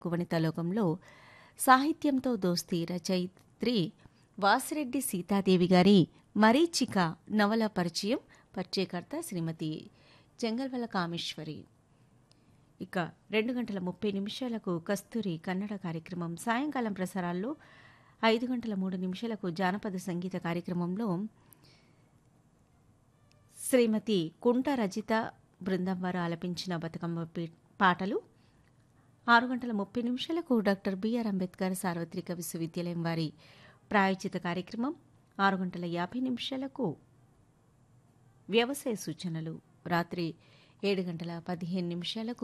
వనితాలోకంలో సాహిత్యంతో దోస్తీ రచయిత్రి వాసిరెడ్డి సీతాదేవి గారి మరీచిక నవల పరిచయం పరిచయకర్త శ్రీమతి చెంగల్వల కామేశ్వరి ఇక రెండు గంటల ముప్పై నిమిషాలకు కస్తూరి కన్నడ కార్యక్రమం సాయంకాలం ప్రసారాల్లో ఐదు గంటల మూడు నిమిషాలకు జానపద సంగీత కార్యక్రమంలో శ్రీమతి కుంట రజిత బృందం వారు ఆలపించిన బతుకమ్మ పీ- పాటలు ఆరు గంటల ముప్పై నిమిషాలకు డాక్టర్ బిఆర్ అంబేద్కర్ సార్వత్రిక విశ్వవిద్యాలయం వారి ప్రాయోజిత కార్యక్రమం ఆరు గంటల యాభై నిమిషాలకు వ్యవసాయ సూచనలు రాత్రి ఏడు గంటల పదిహేను నిమిషాలకు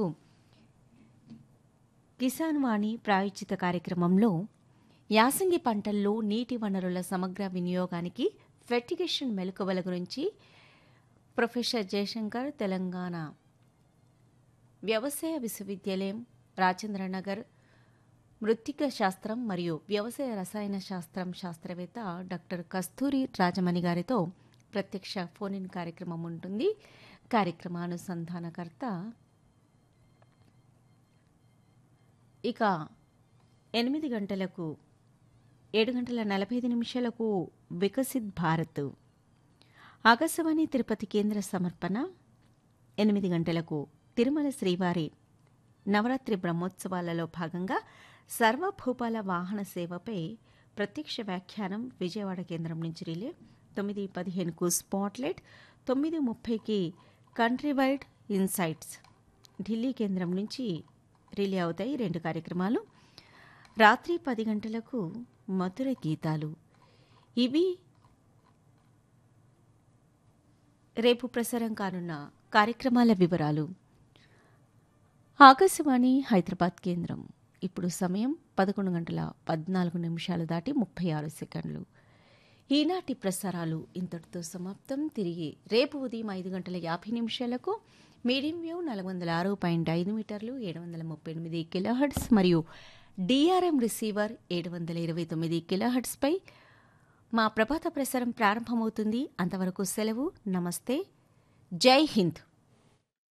కిసాన్ వాణి ప్రాయోజిత కార్యక్రమంలో యాసంగి పంటల్లో నీటి వనరుల సమగ్ర వినియోగానికి ఫెర్టిగేషన్ మెలకువల గురించి ప్రొఫెసర్ జయశంకర్ తెలంగాణ వ్యవసాయ విశ్వవిద్యాలయం రాజేంద్రనగర్ మృత్తిక శాస్త్రం మరియు వ్యవసాయ రసాయన శాస్త్రం శాస్త్రవేత్త డాక్టర్ కస్తూరి రాజమణి గారితో ప్రత్యక్ష ఫోన్ ఇన్ కార్యక్రమం ఉంటుంది కార్యక్రమానుసంధానకర్త ఇక ఎనిమిది గంటలకు ఏడు గంటల నలభై ఐదు నిమిషాలకు వికసిత్ భారత్ ఆకాశవాణి తిరుపతి కేంద్ర సమర్పణ ఎనిమిది గంటలకు తిరుమల శ్రీవారి నవరాత్రి బ్రహ్మోత్సవాలలో భాగంగా సర్వభూపాల వాహన సేవపై ప్రత్యక్ష వ్యాఖ్యానం విజయవాడ కేంద్రం నుంచి రిలే తొమ్మిది పదిహేనుకు స్పాట్లైట్ తొమ్మిది ముప్పైకి కంట్రీ వైడ్ ఇన్సైట్స్ ఢిల్లీ కేంద్రం నుంచి రిలే అవుతాయి రెండు కార్యక్రమాలు రాత్రి పది గంటలకు మధుర గీతాలు ఇవి రేపు ప్రసారం కానున్న కార్యక్రమాల వివరాలు ఆకాశవాణి హైదరాబాద్ కేంద్రం ఇప్పుడు సమయం పదకొండు గంటల పద్నాలుగు నిమిషాలు దాటి ముప్పై ఆరు సెకండ్లు ఈనాటి ప్రసారాలు ఇంతటితో సమాప్తం తిరిగి రేపు ఉదయం ఐదు గంటల యాభై నిమిషాలకు మీడియం వేవ్ నాలుగు వందల ఆరు పాయింట్ ఐదు మీటర్లు ఏడు వందల ముప్పై ఎనిమిది కిలోహర్ట్స్ మరియు డిఆర్ఎం రిసీవర్ ఏడు వందల ఇరవై తొమ్మిది కిలోహర్ట్స్పై మా ప్రభాత ప్రసారం ప్రారంభమవుతుంది అంతవరకు సెలవు నమస్తే జై హింద్